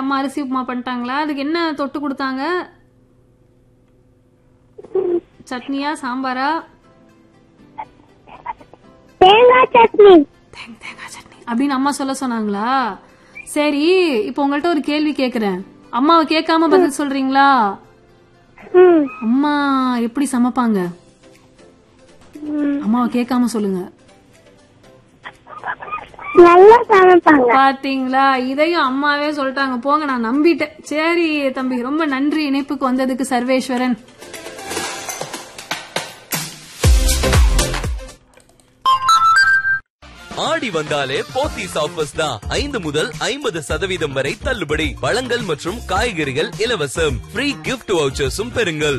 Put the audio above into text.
அம்மா அரிசி உப்புமா பண்ணிட்டாங்களா அதுக்கு என்ன தொட்டு கொடுத்தாங்க சட்னியா சாம்பாரா தேங்காய் சட்னி தேங்க தேங்காய் சட்னி அப்படின்னு அம்மா சொல்ல சொன்னாங்களா சரி இப்போ உங்கள்ட்ட ஒரு கேள்வி கேக்குறேன் அம்மாவை கேட்காம பதில் சொல்றீங்களா ம் அம்மா எப்படி சமைப்பாங்க ம். அம்மாவை கேட்காம சொல்லுங்க நல்லா சமைப்பாங்க பாத்தீங்களா இதையும் அம்மாவே சொல்லிட்டாங்க போங்க நான் நம்பிட்டேன் சரி தம்பி ரொம்ப நன்றி இணைப்புக்கு வந்ததுக்கு சர்வேஸ்வரன் ஆடி வந்தாலே போத்தீஸ் ஆஃபர்ஸ் தான் ஐந்து முதல் ஐம்பது சதவீதம் வரை தள்ளுபடி பழங்கள் மற்றும் காய்கறிகள் இலவசம் ஃப்ரீ கிஃப்ட் வவுச்சர்ஸும் பெறுங்கள்